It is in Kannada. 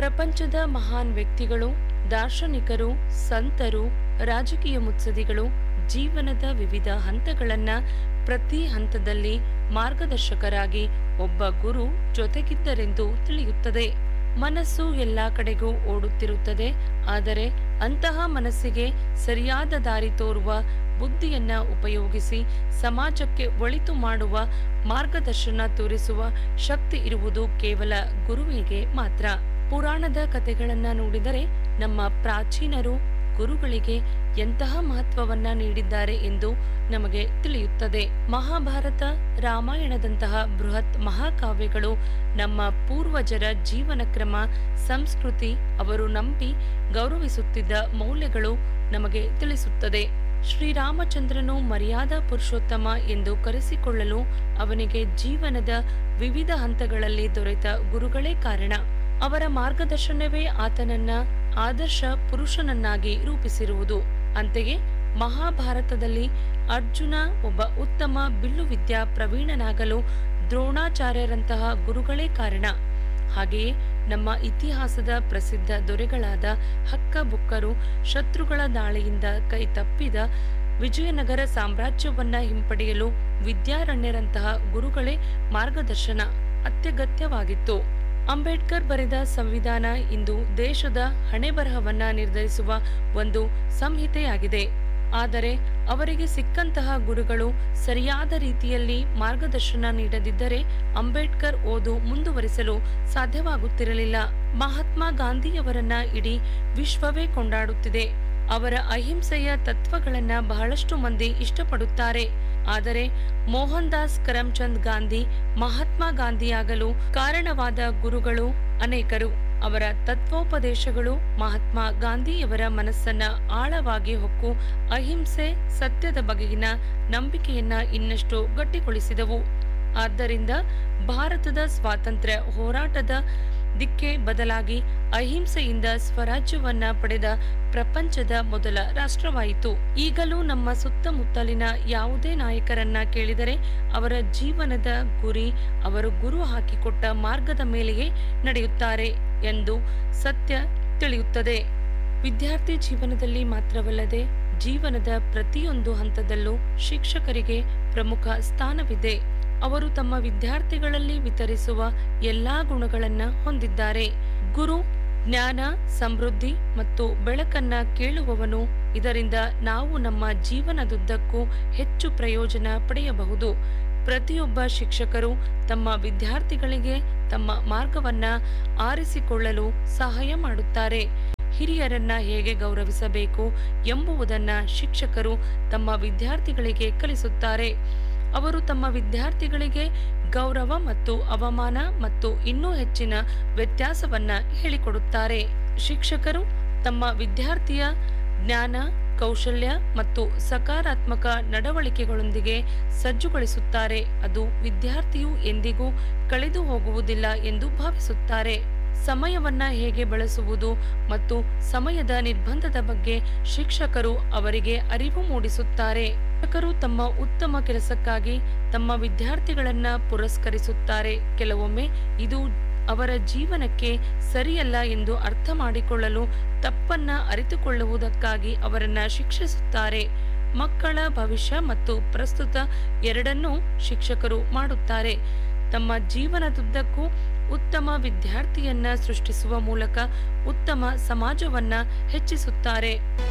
ಪ್ರಪಂಚದ ಮಹಾನ್ ವ್ಯಕ್ತಿಗಳು ದಾರ್ಶನಿಕರು ಸಂತರು ರಾಜಕೀಯ ಮುತ್ಸದಿಗಳು ಜೀವನದ ವಿವಿಧ ಹಂತಗಳನ್ನ ಪ್ರತಿ ಹಂತದಲ್ಲಿ ಮಾರ್ಗದರ್ಶಕರಾಗಿ ಒಬ್ಬ ಗುರು ಜೊತೆಗಿದ್ದರೆಂದು ತಿಳಿಯುತ್ತದೆ ಮನಸ್ಸು ಎಲ್ಲಾ ಕಡೆಗೂ ಓಡುತ್ತಿರುತ್ತದೆ ಆದರೆ ಅಂತಹ ಮನಸ್ಸಿಗೆ ಸರಿಯಾದ ದಾರಿ ತೋರುವ ಬುದ್ಧಿಯನ್ನ ಉಪಯೋಗಿಸಿ ಸಮಾಜಕ್ಕೆ ಒಳಿತು ಮಾಡುವ ಮಾರ್ಗದರ್ಶನ ತೋರಿಸುವ ಶಕ್ತಿ ಇರುವುದು ಕೇವಲ ಗುರುವಿಗೆ ಮಾತ್ರ ಪುರಾಣದ ಕಥೆಗಳನ್ನ ನೋಡಿದರೆ ನಮ್ಮ ಪ್ರಾಚೀನರು ಗುರುಗಳಿಗೆ ಎಂತಹ ಮಹತ್ವವನ್ನ ನೀಡಿದ್ದಾರೆ ಎಂದು ನಮಗೆ ತಿಳಿಯುತ್ತದೆ ಮಹಾಭಾರತ ರಾಮಾಯಣದಂತಹ ಬೃಹತ್ ಮಹಾಕಾವ್ಯಗಳು ನಮ್ಮ ಪೂರ್ವಜರ ಜೀವನ ಕ್ರಮ ಸಂಸ್ಕೃತಿ ಅವರು ನಂಬಿ ಗೌರವಿಸುತ್ತಿದ್ದ ಮೌಲ್ಯಗಳು ನಮಗೆ ತಿಳಿಸುತ್ತದೆ ಶ್ರೀರಾಮಚಂದ್ರನು ಮರ್ಯಾದಾ ಪುರುಷೋತ್ತಮ ಎಂದು ಕರೆಸಿಕೊಳ್ಳಲು ಅವನಿಗೆ ಜೀವನದ ವಿವಿಧ ಹಂತಗಳಲ್ಲಿ ದೊರೆತ ಗುರುಗಳೇ ಕಾರಣ ಅವರ ಮಾರ್ಗದರ್ಶನವೇ ಆತನನ್ನ ಆದರ್ಶ ಪುರುಷನನ್ನಾಗಿ ರೂಪಿಸಿರುವುದು ಅಂತೆಯೇ ಮಹಾಭಾರತದಲ್ಲಿ ಅರ್ಜುನ ಒಬ್ಬ ಉತ್ತಮ ಬಿಲ್ಲು ವಿದ್ಯಾ ಪ್ರವೀಣನಾಗಲು ದ್ರೋಣಾಚಾರ್ಯರಂತಹ ಗುರುಗಳೇ ಕಾರಣ ಹಾಗೆಯೇ ನಮ್ಮ ಇತಿಹಾಸದ ಪ್ರಸಿದ್ಧ ದೊರೆಗಳಾದ ಹಕ್ಕ ಬುಕ್ಕರು ಶತ್ರುಗಳ ದಾಳಿಯಿಂದ ಕೈ ತಪ್ಪಿದ ವಿಜಯನಗರ ಸಾಮ್ರಾಜ್ಯವನ್ನ ಹಿಂಪಡೆಯಲು ವಿದ್ಯಾರಣ್ಯರಂತಹ ಗುರುಗಳೇ ಮಾರ್ಗದರ್ಶನ ಅತ್ಯಗತ್ಯವಾಗಿತ್ತು ಅಂಬೇಡ್ಕರ್ ಬರೆದ ಸಂವಿಧಾನ ಇಂದು ದೇಶದ ಹಣೆಬರಹವನ್ನ ನಿರ್ಧರಿಸುವ ಒಂದು ಸಂಹಿತೆಯಾಗಿದೆ ಆದರೆ ಅವರಿಗೆ ಸಿಕ್ಕಂತಹ ಗುರುಗಳು ಸರಿಯಾದ ರೀತಿಯಲ್ಲಿ ಮಾರ್ಗದರ್ಶನ ನೀಡದಿದ್ದರೆ ಅಂಬೇಡ್ಕರ್ ಓದು ಮುಂದುವರಿಸಲು ಸಾಧ್ಯವಾಗುತ್ತಿರಲಿಲ್ಲ ಮಹಾತ್ಮ ಗಾಂಧಿಯವರನ್ನ ಇಡೀ ವಿಶ್ವವೇ ಕೊಂಡಾಡುತ್ತಿದೆ ಅವರ ಅಹಿಂಸೆಯ ತತ್ವಗಳನ್ನ ಬಹಳಷ್ಟು ಮಂದಿ ಇಷ್ಟಪಡುತ್ತಾರೆ ಆದರೆ ಮೋಹನ್ ದಾಸ್ ಕರಮ್ಚಂದ್ ಗಾಂಧಿ ಮಹಾತ್ಮ ಗಾಂಧಿಯಾಗಲು ಕಾರಣವಾದ ಗುರುಗಳು ಅನೇಕರು ಅವರ ತತ್ವೋಪದೇಶಗಳು ಮಹಾತ್ಮ ಗಾಂಧಿಯವರ ಮನಸ್ಸನ್ನ ಆಳವಾಗಿ ಹೊಕ್ಕು ಅಹಿಂಸೆ ಸತ್ಯದ ಬಗೆಗಿನ ನಂಬಿಕೆಯನ್ನ ಇನ್ನಷ್ಟು ಗಟ್ಟಿಗೊಳಿಸಿದವು ಆದ್ದರಿಂದ ಭಾರತದ ಸ್ವಾತಂತ್ರ್ಯ ಹೋರಾಟದ ದಿಕ್ಕೆ ಬದಲಾಗಿ ಅಹಿಂಸೆಯಿಂದ ಸ್ವರಾಜ್ಯವನ್ನ ಪಡೆದ ಪ್ರಪಂಚದ ಮೊದಲ ರಾಷ್ಟ್ರವಾಯಿತು ಈಗಲೂ ನಮ್ಮ ಸುತ್ತಮುತ್ತಲಿನ ಯಾವುದೇ ನಾಯಕರನ್ನ ಕೇಳಿದರೆ ಅವರ ಜೀವನದ ಗುರಿ ಅವರು ಗುರು ಹಾಕಿಕೊಟ್ಟ ಮಾರ್ಗದ ಮೇಲೆಯೇ ನಡೆಯುತ್ತಾರೆ ಎಂದು ಸತ್ಯ ತಿಳಿಯುತ್ತದೆ ವಿದ್ಯಾರ್ಥಿ ಜೀವನದಲ್ಲಿ ಮಾತ್ರವಲ್ಲದೆ ಜೀವನದ ಪ್ರತಿಯೊಂದು ಹಂತದಲ್ಲೂ ಶಿಕ್ಷಕರಿಗೆ ಪ್ರಮುಖ ಸ್ಥಾನವಿದೆ ಅವರು ತಮ್ಮ ವಿದ್ಯಾರ್ಥಿಗಳಲ್ಲಿ ವಿತರಿಸುವ ಎಲ್ಲಾ ಗುಣಗಳನ್ನ ಹೊಂದಿದ್ದಾರೆ ಗುರು ಜ್ಞಾನ ಸಮೃದ್ಧಿ ಮತ್ತು ಬೆಳಕನ್ನ ಕೇಳುವವನು ಇದರಿಂದ ನಾವು ನಮ್ಮ ಜೀವನದುದ್ದಕ್ಕೂ ಹೆಚ್ಚು ಪ್ರಯೋಜನ ಪಡೆಯಬಹುದು ಪ್ರತಿಯೊಬ್ಬ ಶಿಕ್ಷಕರು ತಮ್ಮ ವಿದ್ಯಾರ್ಥಿಗಳಿಗೆ ತಮ್ಮ ಮಾರ್ಗವನ್ನ ಆರಿಸಿಕೊಳ್ಳಲು ಸಹಾಯ ಮಾಡುತ್ತಾರೆ ಹಿರಿಯರನ್ನ ಹೇಗೆ ಗೌರವಿಸಬೇಕು ಎಂಬುವುದನ್ನ ಶಿಕ್ಷಕರು ತಮ್ಮ ವಿದ್ಯಾರ್ಥಿಗಳಿಗೆ ಕಲಿಸುತ್ತಾರೆ ಅವರು ತಮ್ಮ ವಿದ್ಯಾರ್ಥಿಗಳಿಗೆ ಗೌರವ ಮತ್ತು ಅವಮಾನ ಮತ್ತು ಇನ್ನೂ ಹೆಚ್ಚಿನ ವ್ಯತ್ಯಾಸವನ್ನ ಹೇಳಿಕೊಡುತ್ತಾರೆ ಶಿಕ್ಷಕರು ತಮ್ಮ ವಿದ್ಯಾರ್ಥಿಯ ಜ್ಞಾನ ಕೌಶಲ್ಯ ಮತ್ತು ಸಕಾರಾತ್ಮಕ ನಡವಳಿಕೆಗಳೊಂದಿಗೆ ಸಜ್ಜುಗೊಳಿಸುತ್ತಾರೆ ಅದು ವಿದ್ಯಾರ್ಥಿಯು ಎಂದಿಗೂ ಕಳೆದು ಹೋಗುವುದಿಲ್ಲ ಎಂದು ಭಾವಿಸುತ್ತಾರೆ ಸಮಯವನ್ನ ಹೇಗೆ ಬಳಸುವುದು ಮತ್ತು ಸಮಯದ ನಿರ್ಬಂಧದ ಬಗ್ಗೆ ಶಿಕ್ಷಕರು ಅವರಿಗೆ ಅರಿವು ಮೂಡಿಸುತ್ತಾರೆ ಶಿಕ್ಷಕರು ತಮ್ಮ ಉತ್ತಮ ಕೆಲಸಕ್ಕಾಗಿ ತಮ್ಮ ವಿದ್ಯಾರ್ಥಿಗಳನ್ನ ಪುರಸ್ಕರಿಸುತ್ತಾರೆ ಕೆಲವೊಮ್ಮೆ ಇದು ಅವರ ಜೀವನಕ್ಕೆ ಸರಿಯಲ್ಲ ಎಂದು ಅರ್ಥ ಮಾಡಿಕೊಳ್ಳಲು ತಪ್ಪನ್ನ ಅರಿತುಕೊಳ್ಳುವುದಕ್ಕಾಗಿ ಅವರನ್ನ ಶಿಕ್ಷಿಸುತ್ತಾರೆ ಮಕ್ಕಳ ಭವಿಷ್ಯ ಮತ್ತು ಪ್ರಸ್ತುತ ಎರಡನ್ನೂ ಶಿಕ್ಷಕರು ಮಾಡುತ್ತಾರೆ ತಮ್ಮ ಜೀವನದುದ್ದಕ್ಕೂ ಉತ್ತಮ ವಿದ್ಯಾರ್ಥಿಯನ್ನ ಸೃಷ್ಟಿಸುವ ಮೂಲಕ ಉತ್ತಮ ಸಮಾಜವನ್ನ ಹೆಚ್ಚಿಸುತ್ತಾರೆ